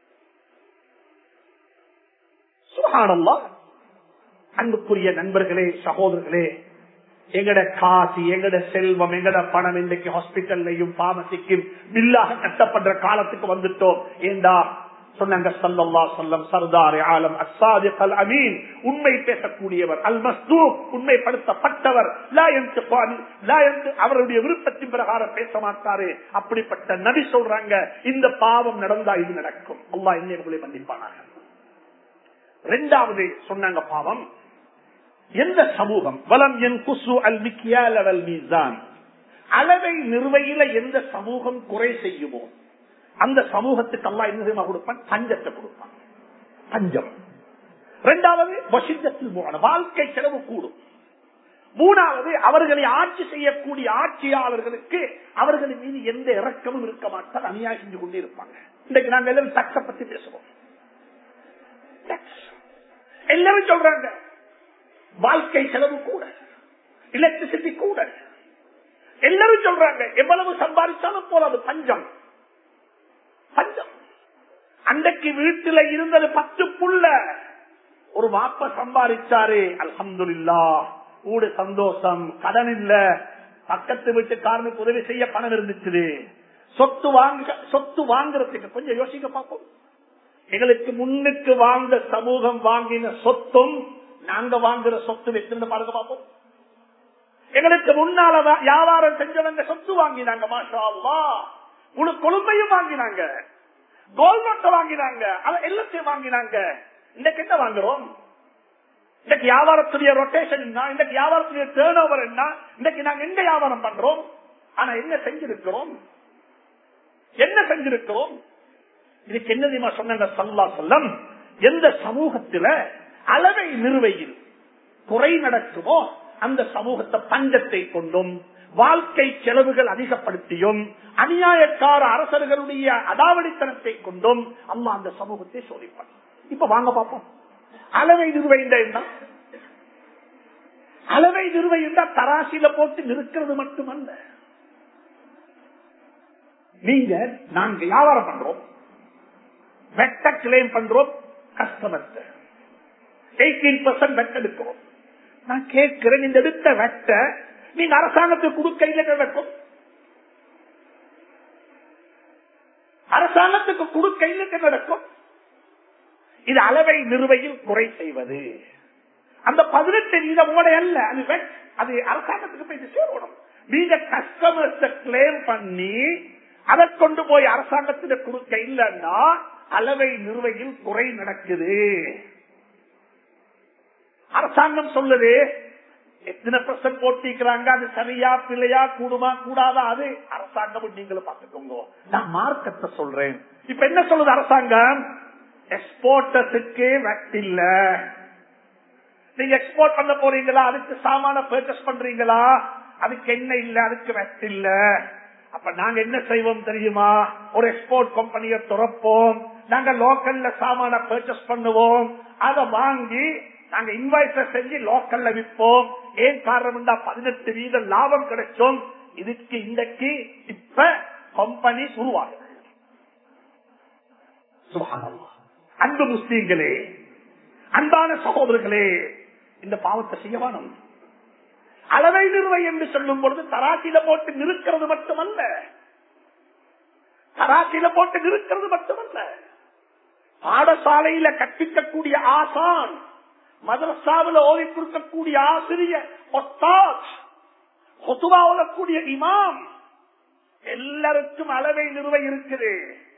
சுகானம்மா அன்புக்குரிய நண்பர்களே சகோதரர்களே எங்கட காசு எங்கட செல்வம் எங்கட பணம் இன்றைக்கு ஹாஸ்பிட்டல்லையும் பாமசிக்கும் பில்லாக கட்டப்படுற காலத்துக்கு வந்துட்டோம் ஏண்டா சொன்னாங்க சல்லல்லா சொல்லம் சர்தார் ஆலம் அசாதிக் அல் அமீன் உண்மை பேசக்கூடியவர் அல் மஸ்தூப் உண்மைப்படுத்தப்பட்டவர் அவருடைய விருப்பத்தின் பிரகாரம் பேச மாட்டாரு அப்படிப்பட்ட நபி சொல்றாங்க இந்த பாவம் நடந்தா இது நடக்கும் அல்லா என்னை உங்களை மன்னிப்பானாங்க ரெண்டாவது சொன்னாங்க பாவம் எந்த சமூகம் வலம் என் குசு அல் மிக்கியால் மீசான் அளவை நிறுவையில எந்த சமூகம் குறை செய்யுமோ அந்த சமூகத்துக்கு அல்லா என்ன தெரியுமா கொடுப்பான் பஞ்சத்தை கொடுப்பான் பஞ்சம் இரண்டாவது வசித்தத்தில் போன வாழ்க்கை செலவு கூடும் மூணாவது அவர்களை ஆட்சி செய்யக்கூடிய ஆட்சியாளர்களுக்கு அவர்களின் மீது எந்த இறக்கமும் இருக்க மாட்டார் அநியாயம் செஞ்சு கொண்டே இருப்பாங்க இன்றைக்கு நாங்க எல்லாரும் டக்ஸ பத்தி பேசுவோம் எல்லாரும் சொல்றாங்க வாழ்க்கை செலவு கூட எலக்ட்ரிசிட்டி கூட எல்லாரும் சொல்றாங்க எவ்வளவு சம்பாதிச்சாலும் போதாது பஞ்சம் பஞ்சம் அன்றைக்கு வீட்டுல இருந்தது பத்து புள்ள ஒரு வாப்ப சம்பாதிச்சாரு அல்ஹம்துல்லா ஊடு சந்தோஷம் கடன் இல்ல பக்கத்து வீட்டுக்காரனுக்கு உதவி செய்ய பணம் இருந்துச்சு சொத்து வாங்க சொத்து வாங்குறதுக்கு கொஞ்சம் யோசிக்க பார்ப்போம் எங்களுக்கு முன்னுக்கு வாழ்ந்த சமூகம் வாங்கின சொத்தும் நாங்க வாங்குற சொத்து எத்தனை பாருங்க பார்ப்போம் எங்களுக்கு முன்னால வியாபாரம் செஞ்சவங்க சொத்து வாங்கினாங்க மாஷா முழு கொழும்பையும் வாங்கினாங்க கோல் நோட்டை வாங்கினாங்க அதை எல்லாத்தையும் வாங்கினாங்க இன்னைக்கு என்ன வாங்குறோம் இன்னைக்கு வியாபாரத்துடைய ரொட்டேஷன் என்ன இன்னைக்கு வியாபாரத்துடைய டேர்ன் ஓவர் என்ன இன்னைக்கு நாங்க எங்க வியாபாரம் பண்றோம் ஆனா என்ன செஞ்சிருக்கிறோம் என்ன செஞ்சிருக்கிறோம் இதுக்கு என்ன தெரியுமா சொன்னாங்க சல்லா சொல்லம் எந்த சமூகத்துல அளவை நிறுவையில் குறை நடக்குமோ அந்த சமூகத்தை பஞ்சத்தை கொண்டும் வாழ்க்கை செலவுகள் அதிகப்படுத்தியும் அநியாயக்கார அரசர்களுடைய அடாவடித்தனத்தை கொண்டும் அம்மா அந்த சமூகத்தை சோதிப்பான் இப்ப வாங்க பார்ப்போம் அளவை நிறுவை என்ன அளவை நிறுவை என்றால் தராசில போட்டு நிற்கிறது மட்டுமல்ல நீங்க நாங்க வியாபாரம் பண்றோம் வெட்ட கிளைம் பண்றோம் கஸ்டமர்ஸ் எயிட்டீன் பர்சன்ட் வெட்ட எடுக்கிறோம் நான் கேட்கிறேன் இந்த எடுத்த வெட்ட நீங்க அரசாங்கத்துக்கு கொடுக்க இல்லை நடக்கும் அரசாங்கத்துக்கு கொடுக்க இல்லை நடக்கும் இது அளவை நிறுவையில் குறை செய்வது அந்த பதினெட்டு வீதமோட அல்ல அது வெட் அது அரசாங்கத்துக்கு போய் சேரணும் நீங்க கஸ்டமர்ஸ் கிளைம் பண்ணி அதை கொண்டு போய் அரசாங்கத்திட கொடுக்க இல்லைன்னா அளவை நிறுவையில் குறை நடக்குது அரசாங்கம் சொல்லுது எத்தனை பர்சன்ட் போட்டிக்கிறாங்க அது சரியா பிள்ளையா கூடுமா கூடாதா அது அரசாங்கம் நீங்களும் பார்த்துக்கோங்க நான் மார்க்கத்தை சொல்றேன் இப்ப என்ன சொல்லுது அரசாங்கம் எக்ஸ்போர்ட்டஸுக்கு வட்டில்ல நீங்க எக்ஸ்போர்ட் பண்ண போறீங்களா அதுக்கு சாமான பர்ச்சேஸ் பண்றீங்களா அதுக்கு என்ன இல்ல அதுக்கு வெட் இல்ல அப்ப நாங்க என்ன செய்வோம் தெரியுமா ஒரு எக்ஸ்போர்ட் கம்பெனியை துறப்போம் நாங்க லோக்கல்ல சாமான பர்ச்சேஸ் பண்ணுவோம் அதை வாங்கி நாங்க இன்வாய்ஸ செஞ்சு லோக்கல்ல விற்போம் ஏன் காரணம் பதினெட்டு வீத லாபம் கிடைச்சோம் இதுக்கு இன்றைக்கு இப்ப கம்பெனி உருவாகுது அன்பு முஸ்லீம்களே அன்பான சகோதரர்களே இந்த பாவத்தை செய்ய வேணும் அளவை நிறுவை என்று சொல்லும் பொழுது தராசில போட்டு நிறுக்கிறது மட்டுமல்ல தராசில போட்டு நிறுக்கிறது மட்டுமல்ல பாடசாலையில கற்பிக்கக்கூடிய ஆசான் மதரசாவில் ஓதி கொடுக்கக்கூடிய ஆசிரியர் ஓதக்கூடிய இமாம் எல்லாருக்கும் அளவை நிறுவை இருக்குது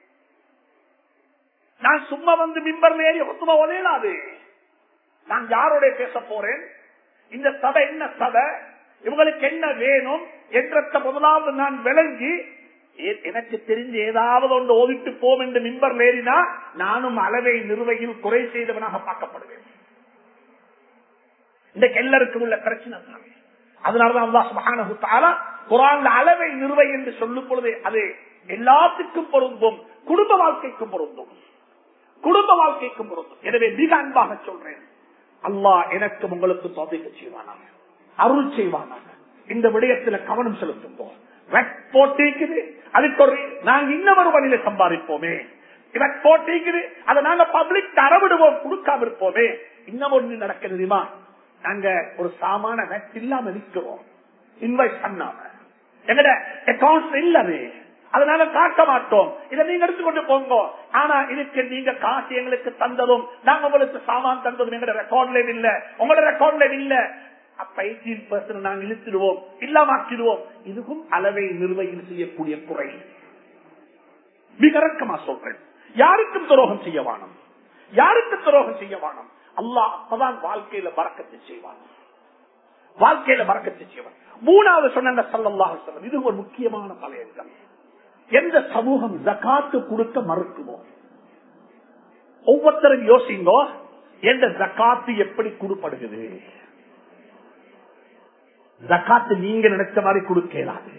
நான் சும்மா வந்து மிம்பர் ஏறி ஒத்துமா ஒலையலாது நான் யாரோட பேச போறேன் இந்த சபை என்ன சபை இவங்களுக்கு என்ன வேணும் என்ற முதலாவது நான் விளங்கி எனக்கு தெரிஞ்சு ஏதாவது ஒன்று ஓதிட்டு போம் என்று மிம்பர் ஏறினா நானும் அளவை நிறுவையில் குறை செய்தவனாக பார்க்கப்படுவேன் இன்றைக்கு எல்லாருக்கும் உள்ள பிரச்சனை தான் அதனாலதான் அல்லா சுபஹானஹு தஆலா குரான்ல அளவை நிறுவை என்று சொல்லும் பொழுது அது எல்லாத்துக்கும் பொருந்தும் குடும்ப வாழ்க்கைக்கும் பொருந்தும் குடும்ப வாழ்க்கைக்கும் பொருந்தும் எனவே மிக அன்பாக சொல்றேன் அல்லாஹ் எனக்கு உங்களுக்கு தொகைக்கு செய்வானாங்க அருள் செய்வானாங்க இந்த விடயத்துல கவனம் செலுத்துவோம் போட்டிக்குது அதுக்கு ஒரு நாங்க இன்னொரு வழியில சம்பாதிப்போமே இவன் போட்டிக்குது அதை நாங்க பப்ளிக் தரவிடுவோம் கொடுக்காம இருப்போமே இன்னும் ஒண்ணு நடக்கிறது தெரியுமா நாங்க ஒரு சாமான வெட் இல்லாம நிற்கிறோம் இன்வைட் பண்ணாம எங்கட அக்கௌண்ட்ஸ் இல்ல அது அதனால காட்ட மாட்டோம் இதை நீங்க எடுத்துக்கொண்டு போங்க ஆனா இதுக்கு நீங்க காசு எங்களுக்கு தந்ததும் நாங்க உங்களுக்கு சாமான் தந்ததும் எங்க ரெக்கார்ட்ல இல்ல உங்களோட ரெக்கார்ட்ல இல்ல அப்ப எயிட்டீன் பர்சன்ட் நாங்க இழுத்துடுவோம் இல்லாமாக்கிடுவோம் இதுவும் அளவை நிர்வகில் செய்யக்கூடிய குறை மிக இறக்கமா சொல்றேன் யாருக்கும் துரோகம் செய்ய வானம் யாருக்கும் துரோகம் செய்ய வானம் அல்லாஹ் அப்பதான் வாழ்க்கையில பறக்கத்தை செய்வான் வாழ்க்கையில பறக்கத்தை செய்வான் மூணாவது சொன்ன சல்லாஹ் சொல்லம் இது ஒரு முக்கியமான தலையங்கம் எந்த சமூகம் ஜக்காத்து கொடுக்க மறுக்குமோ ஒவ்வொருத்தரும் யோசிங்கோ எந்த ஜக்காத்து எப்படி கொடுப்படுகிறது ஜக்காத்து நீங்க நினைச்ச மாதிரி கொடுக்கலாது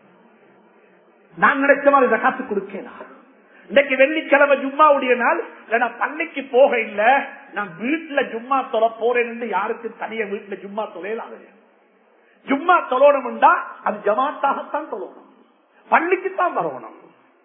நான் நினைச்ச மாதிரி ஜக்காத்து கொடுக்கலாம் இன்னைக்கு வெள்ளிக்கிழமை ஜும்மாவுடைய நாள் நான் பள்ளிக்கு போக இல்ல நான் வீட்டுல ஜும்மா தொலை போறேன் என்று யாருக்கு தனிய வீட்டுல ஜும்மா தொலையலாது ஜும்மா தொழணும்டா அது ஜமாத்தாகத்தான் தொழணும் பள்ளிக்குத்தான் வரணும்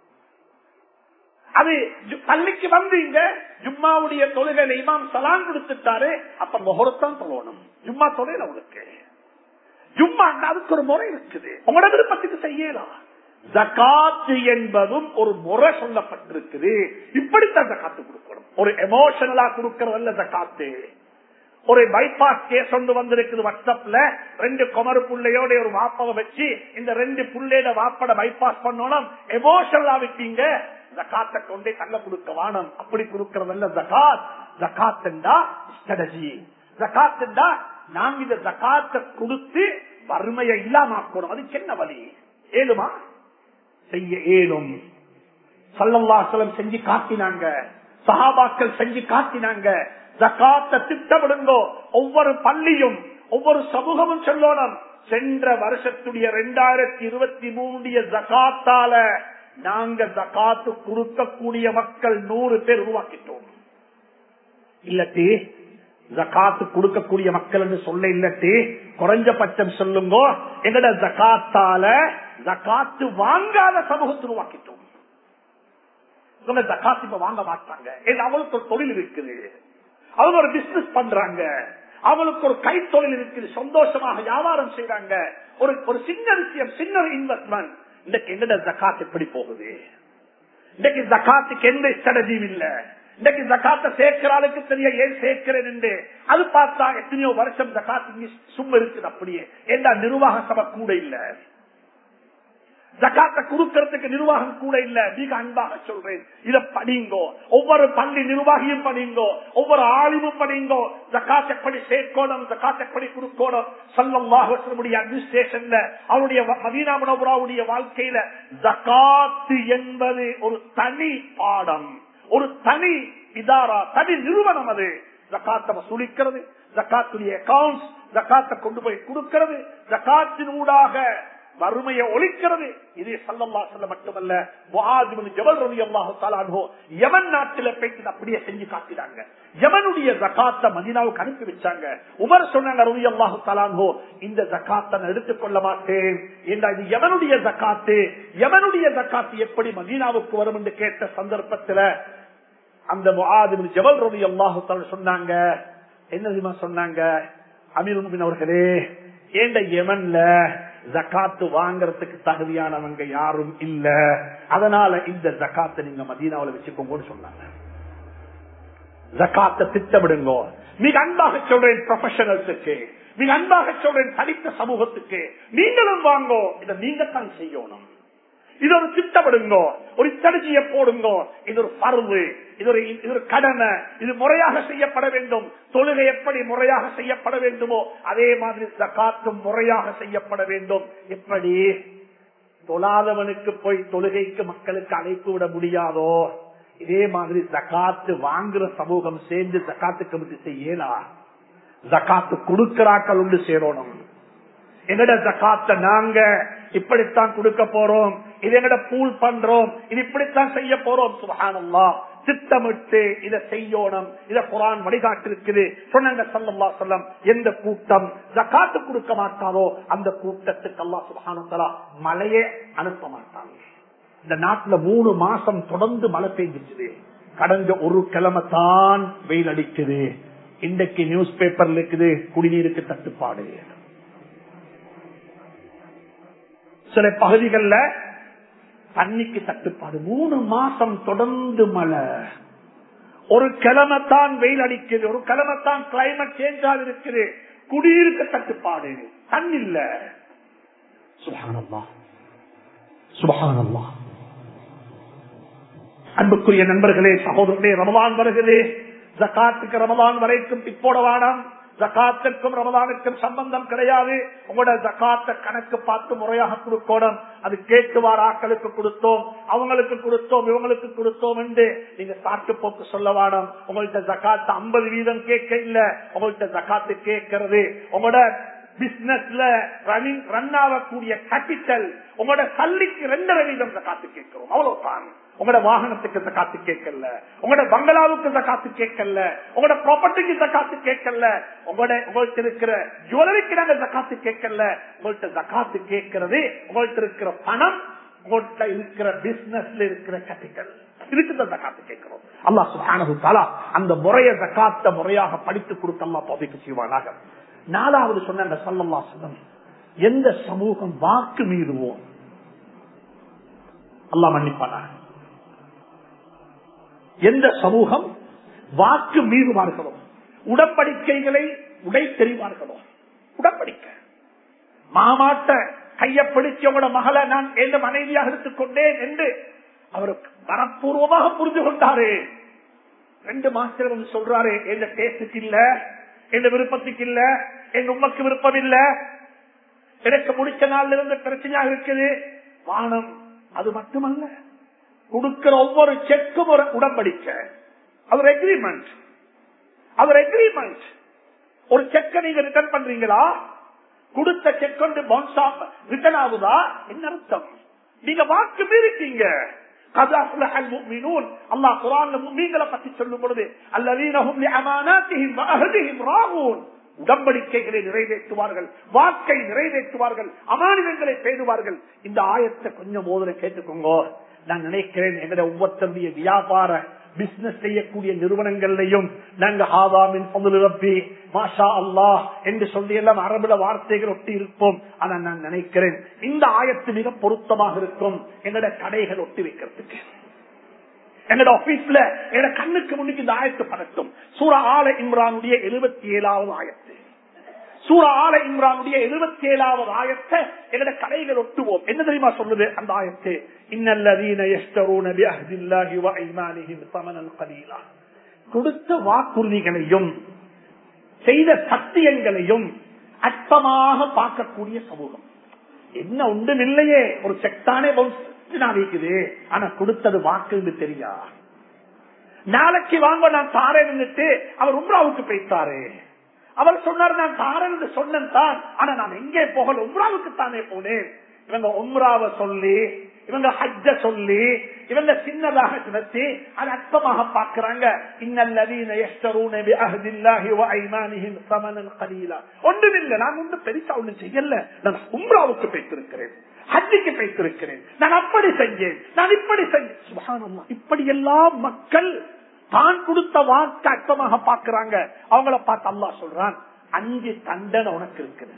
அது பள்ளிக்கு வந்து இங்க ஜும்மாவுடைய தொழுகையில இமாம் சலான் கொடுத்துட்டாரு அப்ப முகரத்தான் தொழணும் ஜும்மா தொலைல உங்களுக்கு ஜும்மா அதுக்கு ஒரு முறை இருக்குது உங்களோட விருப்பத்துக்கு செய்யலாம் ஜக்காத்து என்பதும் ஒரு முறை சொல்லப்பட்டிருக்குது இப்படித்தான் ஜக்காத்து கொடுக்கணும் ஒரு எமோஷனலா கொடுக்கறதல்ல ஜக்காத்து ஒரு பைபாஸ் கேஸ் ஒன்று வந்திருக்குது வாட்ஸ்அப்ல ரெண்டு குமரு புள்ளையோட ஒரு வாப்பாவை வச்சு இந்த ரெண்டு புள்ளையோட வாப்பட பைபாஸ் பண்ணணும் எமோஷனலா விட்டீங்க ஜக்காத்தை கொண்டே தங்க கொடுக்க வானம் அப்படி கொடுக்கறதல்ல ஜக்காத் ஜக்காத்துண்டா ஸ்ட்ராட்டஜி ஜக்காத்துண்டா நாங்க இந்த ஜக்காத்தை கொடுத்து வறுமையை இல்லாமக்கணும் அதுக்கு என்ன வழி ஏழுமா செய்ய ஏழும் சல்லல்லாசலம் செஞ்சு காட்டினாங்க சஹாபாக்கள் செஞ்சு காட்டினாங்க ஜக்காத்த திட்டமிடுங்கோ ஒவ்வொரு பள்ளியும் ஒவ்வொரு சமூகமும் சொல்லணும் சென்ற வருஷத்துடைய இரண்டாயிரத்தி இருபத்தி மூணுடைய ஜகாத்தால நாங்க ஜகாத்து கொடுக்கக்கூடிய மக்கள் நூறு பேர் உருவாக்கிட்டோம் இல்லட்டி ஜக்காத்து கொடுக்கக்கூடிய மக்கள் என்று சொல்ல இல்லட்டி குறைஞ்சபட்சம் சொல்லுங்க எங்கட ஜக்காத்தால ஜக்காத்து வாங்காத சமூகத்தை உருவாக்கிட்டோம் இவங்க ஜக்காத்து இப்ப வாங்க மாட்டாங்க ஏன்னா அவளுக்கு ஒரு தொழில் இருக்குது அவங்க ஒரு பிசினஸ் பண்றாங்க அவளுக்கு ஒரு கைத்தொழில் இருக்குது சந்தோஷமாக வியாபாரம் செய்யறாங்க ஒரு ஒரு சின்ன விஷயம் சின்ன இன்வெஸ்ட்மெண்ட் இன்னைக்கு எங்கட ஜக்காத் எப்படி போகுது இன்னைக்கு ஜக்காத்துக்கு எந்த ஸ்ட்ராட்டஜியும் இல்ல இன்னைக்கு ஜக்காத்த சேர்க்கிறாளுக்கு தெரிய ஏன் சேர்க்கிறேன் என்று அது பார்த்தா எத்தனையோ வருஷம் ஜக்காத் இங்க சும்மா இருக்குது அப்படியே ஏண்டா நிர்வாக சபை கூட இல்ல ஜக்காத்த கொடுக்கறதுக்கு நிர்வாகம் கூட இல்ல மிக அன்பாக சொல்றேன் இத படிங்கோ ஒவ்வொரு பள்ளி நிர்வாகியும் படிங்கோ ஒவ்வொரு ஆலிமும் படிங்கோ ஜக்காத் எப்படி சேர்க்கணும் ஜக்காத் எப்படி கொடுக்கணும் சொல்லமுடைய அட்மினிஸ்ட்ரேஷன்ல அவருடைய மதீனா முனவராவுடைய வாழ்க்கையில ஜக்காத்து என்பது ஒரு தனி பாடம் ஒரு தனி இதாரா தனி நிறுவனம் அது ஜக்காத்தை வசூலிக்கிறது ஜக்காத்துடைய அக்கௌண்ட்ஸ் ஜக்காத்தை கொண்டு போய் கொடுக்கிறது ஜக்காத்தின் ஊடாக வறுமையை ஒழிக்கிறது இது சல்லல்லா சொல்ல மட்டுமல்ல ஜபல் ரவி அல்லாஹோ யமன் நாட்டில போயிட்டு அப்படியே செஞ்சு காட்டினாங்க யமனுடைய ஜக்காத்த மதினாவுக்கு அனுப்பி வச்சாங்க உமர் சொன்னாங்க ரவி அல்லாஹு தலான்ஹோ இந்த ஜக்காத்தை நான் எடுத்துக்கொள்ள மாட்டேன் என்றா இது யமனுடைய ஜக்காத்து யமனுடைய ஜக்காத்து எப்படி மதீனாவுக்கு வரும் என்று கேட்ட சந்தர்ப்பத்துல அந்த முஆதிபின் ஜபல் ரவி அல்லாஹு சொன்னாங்க என்ன தெரியுமா சொன்னாங்க அமீர் முபின் அவர்களே ஏண்ட யமன்ல ஜக்காத்து வாங்கறதுக்கு தகுதியானவங்க யாரும் இல்ல அதனால இந்த ஜக்காத்தை நீங்க மதீனாவில வச்சுக்கோங்கன்னு சொன்னாங்க ஜக்காத்தை திட்டமிடுங்க மிக அன்பாக சொல்றேன் ப்ரொஃபஷனல்ஸுக்கு மிக அன்பாக சொல்றேன் தனித்த சமூகத்துக்கு நீங்களும் வாங்கோ இதை நீங்க தான் செய்யணும் இது ஒரு திட்டமிடுங்கோ ஒரு ஸ்ட்ராட்டஜியை போடுங்கோ இது ஒரு பருவு இது ஒரு இது ஒரு கடமை இது முறையாக செய்யப்பட வேண்டும் தொழுகை எப்படி முறையாக செய்யப்பட வேண்டுமோ அதே மாதிரி ஜக்காத்தும் முறையாக செய்யப்பட வேண்டும் எப்படி தொழாதவனுக்கு போய் தொழுகைக்கு மக்களுக்கு அழைப்பு விட முடியாதோ இதே மாதிரி ஜக்காத்து வாங்குற சமூகம் சேர்ந்து ஜக்காத்து கமிட்டி செய்யலா ஜக்காத்து கொடுக்கிறாக்கள் உண்டு சேரணும் எங்கட ஜக்காத்த நாங்க இப்படித்தான் கொடுக்க போறோம் இது எங்கட பூல் பண்றோம் இது இப்படித்தான் செய்ய போறோம் சுபஹானல்லா திட்டமிட்டு இதை செய்யணும் இத குரான் வழிகாட்டிருக்குது சொன்னாங்க சல்லல்லா சொல்லம் எந்த கூட்டம் ஜக்காத்து கொடுக்க மாட்டாரோ அந்த கூட்டத்துக்கு அல்லா சுபஹானந்தலா மழையே அனுப்ப மாட்டாங்க இந்த நாட்டுல மூணு மாசம் தொடர்ந்து மழை பெய்ஞ்சிச்சு கடந்த ஒரு கிழமை தான் வெயில் அடிக்குது இன்றைக்கு நியூஸ் பேப்பர்ல இருக்குது குடிநீருக்கு தட்டுப்பாடு சில பகுதிகளில் தண்ணிக்கு தட்டுப்பாடு மூணு மாசம் தொடர்ந்து மழை ஒரு கிழமை தான் வெயில் அடிக்குது ஒரு கிழமை தான் கிளைமேட் சேஞ்ச் ஆகி இருக்குது குடியிருக்க தட்டுப்பாடு தண்ணி இல்ல சுபகானல்லா சுபகானல்லா அன்புக்குரிய நண்பர்களே சகோதரர்களே ரமதான் வருகிறது ஜக்காத்துக்கு ரமதான் வரைக்கும் இப்போட வாடம் ஜக்காத்துக்கும் ரமதானுக்கும் சம்பந்தம் கிடையாது உங்களோட ஜக்காத்த கணக்கு பார்த்து முறையாக கொடுக்கணும் அது கேட்டு வார ஆக்களுக்கு கொடுத்தோம் அவங்களுக்கு கொடுத்தோம் இவங்களுக்கு கொடுத்தோம் என்று நீங்க சாட்டு போக்கு சொல்ல வேணும் உங்கள்கிட்ட ஜக்காத்து ஐம்பது வீதம் கேட்க இல்ல உங்கள்கிட்ட ஜக்காத்து கேட்கறது உங்களோட பிசினஸ்ல ரன்னிங் ரன் ஆகக்கூடிய கேபிட்டல் உங்களோட சல்லிக்கு ரெண்டரை வீதம் ஜக்காத்து கேட்கிறோம் அவ்வளவுதான் உங்களோட வாகனத்துக்கு காத்து கேட்கல உங்களோட பங்களாவுக்கு காத்து கேட்கல உங்களோட ப்ராப்பர்ட்டிக்கு காத்து கேட்கல உங்களோட உங்கள்ட்ட இருக்கிற ஜுவல்லரிக்கு நாங்க ஜக்காத்து கேட்கல உங்கள்ட்ட ஜக்காத்து கேட்கறது உங்கள்ட்ட இருக்கிற பணம் உங்கள்ட்ட இருக்கிற பிசினஸ்ல இருக்கிற கேபிட்டல் இதுக்கு ஜக்காத்து கேட்கிறோம் அல்லா சுபானு தாலா அந்த முறைய ஜக்காத்த முறையாக படித்து கொடுத்து அல்லா பதவிக்கு செய்வானாக நாலாவது சொன்ன சொல்லல்லா சொல்லம் எந்த சமூகம் வாக்கு மீறுவோம் அல்லா மன்னிப்பானா எந்த சமூகம் வாக்கு மீறுவார்களோ உடன்படிக்கைகளை உடை தெரிவார்களோ உடன்படிக்கை மாமாட்ட கைய பிடிச்சவங்களோட மகளை நான் எந்த மனைவியாக எடுத்துக் கொண்டேன் என்று அவருக்கு மனப்பூர்வமாக புரிந்து கொண்டாரு ரெண்டு மாசத்துல வந்து சொல்றாரு எந்த டேஸ்டுக்கு இல்ல எந்த விருப்பத்துக்கு இல்ல என் உமக்கு விருப்பம் இல்ல எனக்கு முடிச்ச நாள்ல இருந்து பிரச்சனையாக இருக்குது வானம் அது மட்டுமல்ல கொடுக்கிற ஒவ்வொரு செக்கும் ஒரு உடம்படிக்க அது ஒரு எக்ரிமெண்ட் அது ஒரு எக்ரிமெண்ட் ஒரு செக்கை நீங்க ரிட்டர்ன் பண்றீங்களா கொடுத்த செக் வந்து பவுன்ஸ் ரிட்டர்ன் ஆகுதா என்ன அர்த்தம் நீங்க வாக்கு மீறிட்டீங்க பத்தி சொல்லும் பொழுது உடம்படிக்கைகளை நிறைவேற்றுவார்கள் வாக்கை நிறைவேற்றுவார்கள் அமானிதங்களை பேணுவார்கள் இந்த ஆயத்தை கொஞ்சம் மோதலை கேட்டுக்கோங்க நான் நினைக்கிறேன் எங்களுடைய ஒவ்வொருத்தருடைய வியாபார பிசினஸ் செய்யக்கூடிய நிறுவனங்கள்லையும் நாங்க ஆதாமின் பங்குரப்பி மாஷா அல்லாஹ் என்று சொல்லி எல்லாம் அரபுல வார்த்தைகள் ஒட்டி இருப்போம் ஆனா நான் நினைக்கிறேன் இந்த ஆயத்து மிக பொருத்தமாக இருக்கும் என்னோட கடைகள் ஒட்டி வைக்கிறதுக்கு என்னோட ஆபீஸ்ல என்னோட கண்ணுக்கு முன்னுக்கு இந்த ஆயத்து படட்டும் சூரா ஆல இம்ரானுடைய எழுபத்தி ஏழாவது ஆயத்து சூரா ஆல இம்ரானுடைய எழுபத்தி ஏழாவது ஆயத்தை என்னோட கடைகள் ஒட்டுவோம் என்ன தெரியுமா சொல்லுது அந்த ஆயத்து கொடுத்த வாக்குறுதிகளையும் செய்த சத்தியங்களையும் அற்பமாக பார்க்கக்கூடிய சமூகம் என்ன ஒன்றும் இல்லையே ஒரு செக்தானே இருக்குது ஆனா கொடுத்தது வாக்கு தெரியா நாளைக்கு வாங்க நான் தாரேன் அவர் உம்ராவுக்கு போய்த்தாரு அவர் சொன்னார் நான் தாரேன் என்று சொன்னேன் தான் ஆனா நான் எங்கே போகல உம்ராவுக்கு தானே போனேன் இவங்க உம்ராவை சொல்லி இவங்க ஹஜ்ஜ சொல்லி இவங்க சின்னதாக நினைச்சு அது அற்பமாக பாக்குறாங்க ஒன்றுமில்லை நான் ஒன்றும் பெருசா ஒன்றும் செய்யல நான் உம்ராவுக்கு பேசிருக்கிறேன் ஹஜ்ஜுக்கு பேசிருக்கிறேன் நான் அப்படி செஞ்சேன் நான் இப்படி செஞ்சேன் இப்படி எல்லாம் மக்கள் தான் கொடுத்த வாக்கு அர்த்தமாக பாக்குறாங்க அவங்கள பார்த்து அல்லா சொல்றான் அஞ்சு தண்டனை உனக்கு இருக்குது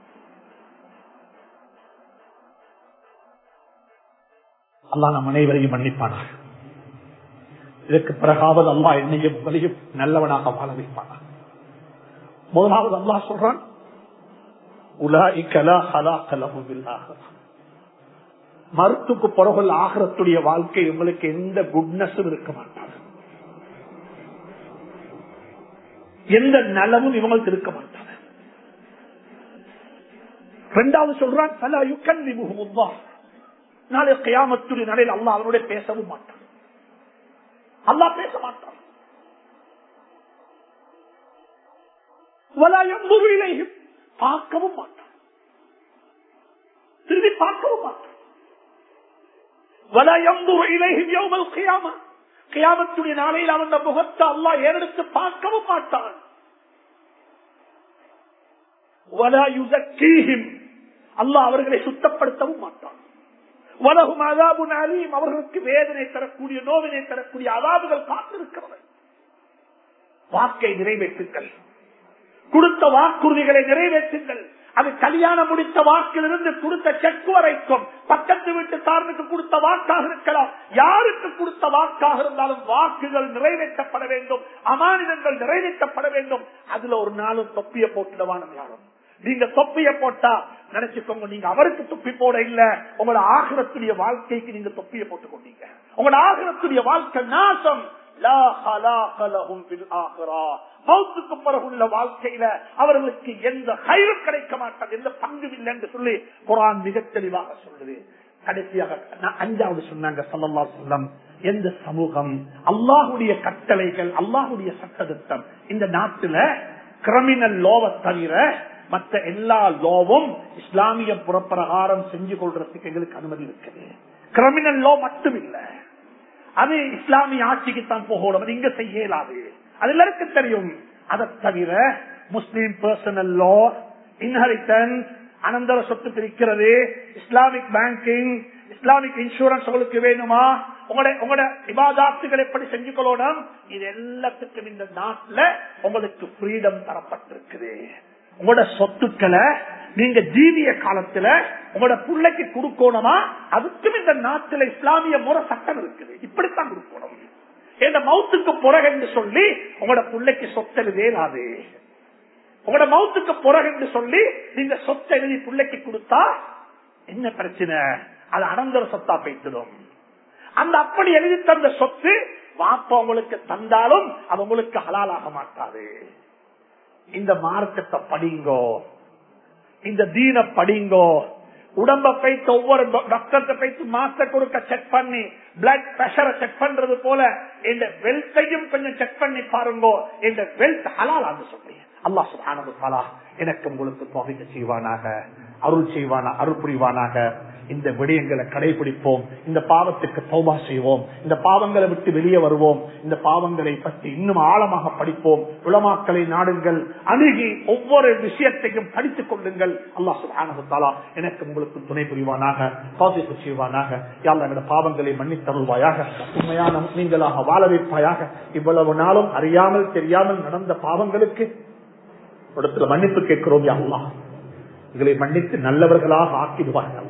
அல்லா நம் அனைவரையும் மன்னிப்பானார் இதற்கு பிறகாவது அல்லா என்னையும் வலியும் நல்லவனாக வாழ வைப்பானார் முதலாவது அல்லா சொல்றான் மருத்துக்கு பிறகு ஆகரத்துடைய வாழ்க்கை உங்களுக்கு எந்த குட்னஸும் இருக்க மாட்டாங்க எந்த நலமும் இவங்களுக்கு இருக்க மாட்டாங்க ரெண்டாவது சொல்றான் பல யுக்கல்லி முகமுல்லா நாளை கையாமத்துடைய நிலையில் அல்லா அவனுடைய பேசவும் மாட்டான் அல்லா பேச மாட்டான் வலாயம் பார்க்கவும் மாட்டான் திரும்பி பார்க்கவும் மாட்டான் வலாயம் இலையும் கையாம கியாமத்துடைய நாளையில் அவன் முகத்தை அல்லா ஏறெடுத்து பார்க்கவும் மாட்டான் அல்லா அவர்களை சுத்தப்படுத்தவும் மாட்டான் வலகும் அதாபு நாளியும் அவர்களுக்கு வேதனை தரக்கூடிய நோவினை தரக்கூடிய அதாபுகள் காத்திருக்கிறது வாக்கை நிறைவேற்றுங்கள் கொடுத்த வாக்குறுதிகளை நிறைவேற்றுங்கள் அது கல்யாணம் முடித்த வாக்கிலிருந்து கொடுத்த செக் வரைக்கும் பக்கத்து வீட்டு சார்ந்துக்கு கொடுத்த வாக்காக இருக்கலாம் யாருக்கு கொடுத்த வாக்காக இருந்தாலும் வாக்குகள் நிறைவேற்றப்பட வேண்டும் அமானிதங்கள் நிறைவேற்றப்பட வேண்டும் அதுல ஒரு நாளும் தொப்பிய போட்டுடவான யாரும் நீங்க தொப்பிய போட்டா நினைச்சுக்கோங்க நீங்க அவருக்கு தொப்பி போட இல்ல உங்களோட ஆகிரத்துடைய வாழ்க்கைக்கு நீங்க தொப்பிய போட்டு கொண்டீங்க உங்களோட ஆகிரத்துடைய வாழ்க்கை நாசம் மௌத்துக்கு பிறகுள்ள வாழ்க்கையில அவர்களுக்கு எந்த கயிறும் கிடைக்க மாட்டாது எந்த பங்கும் இல்லை என்று சொல்லி குரான் மிக தெளிவாக சொல்லுது கடைசியாக அஞ்சாவது சொன்னாங்க சல்லல்லா சொல்லம் எந்த சமூகம் அல்லாஹுடைய கட்டளைகள் அல்லாஹுடைய சட்டத்திட்டம் இந்த நாட்டுல கிரிமினல் லோவை தவிர மற்ற எல்லா லோவும் இஸ்லாமிய புறப்பிரகாரம் செஞ்சு கொள்றதுக்கு எங்களுக்கு அனுமதி இருக்குது கிரிமினல் லோ மட்டும் இல்ல அது இஸ்லாமிய ஆட்சிக்கு தான் போகணும் அது இங்க செய்ய இயலாது அது எல்லாருக்கும் தெரியும் அதை தவிர முஸ்லீம் பர்சனல் லோ இன்ஹரிட்டன்ஸ் அனந்தர சொத்து பிரிக்கிறது இஸ்லாமிக் பேங்கிங் இஸ்லாமிக் இன்சூரன்ஸ் உங்களுக்கு வேணுமா உங்களோட உங்களோட விவாதாத்துகள் எப்படி செஞ்சு கொள்ளணும் இது எல்லாத்துக்கும் இந்த நாட்டுல உங்களுக்கு ஃப்ரீடம் தரப்பட்டிருக்குது உங்களோட சொத்துக்களை நீங்க ஜீவிய காலத்துல உங்களோட பிள்ளைக்கு கொடுக்கணுமா அதுக்கும் இந்த நாட்டுல இஸ்லாமிய முறை சட்டம் இருக்குது இப்படித்தான் கொடுக்கணும் இந்த மவுத்துக்கு புறகு என்று சொல்லி உங்களோட பிள்ளைக்கு சொத்து எழுதேலாது உங்களோட மவுத்துக்கு புறகு என்று சொல்லி நீங்க சொத்தை எழுதி பிள்ளைக்கு கொடுத்தா என்ன பிரச்சனை அது அனந்தர சொத்தா போய்த்திடும் அந்த அப்படி எழுதி தந்த சொத்து வாப்ப உங்களுக்கு தந்தாலும் அது உங்களுக்கு ஹலாலாக மாட்டாது இந்த மார்க்கத்தை படிங்கோ இந்த தீன படிங்கோ உடம்ப பைத்து ஒவ்வொரு டாக்டர்கிட்ட பைத்து மாச கொடுக்க செக் பண்ணி பிளட் பிரஷரை செக் பண்றது போல இந்த வெல்த்தையும் கொஞ்சம் செக் பண்ணி பாருங்க இந்த வெல்த் ஹலால் ஆண்டு சொல்றேன் அல்லாஹ் சுப்ஹானஹு வ தஆலா எனக்கு உங்களுக்கு தோகைக்க செய்வானாக அருள் செய்வானா அருள் புரிவானாக இந்த விடயங்களை கடைபிடிப்போம் இந்த பாவத்துக்கு தௌபா செய்வோம் இந்த பாவங்களை விட்டு வெளியே வருவோம் இந்த பாவங்களை பற்றி இன்னும் ஆழமாக படிப்போம் உலமாக்களை நாடுங்கள் அணுகி ஒவ்வொரு விஷயத்தையும் படித்துக் கொள்ளுங்கள் அல்லாஹ் சுப்ஹானஹு வ தஆலா எனக்கு உங்களுக்கு துணை புரிவானாக தௌஃபீக் செய்வானாக யா அல்லாஹ் எங்களுடைய பாவங்களை மன்னித்தருள்வாயாக உண்மையான நீங்களாக வாழ வைப்பாயாக இவ்வளவு நாளும் அறியாமல் தெரியாமல் நடந்த பாவங்களுக்கு இடத்துல மன்னிப்பு கேட்கிறோம் யா அல்லாஹ் எங்களை மன்னித்து நல்லவர்களாக ஆக்கிடுவார்கள்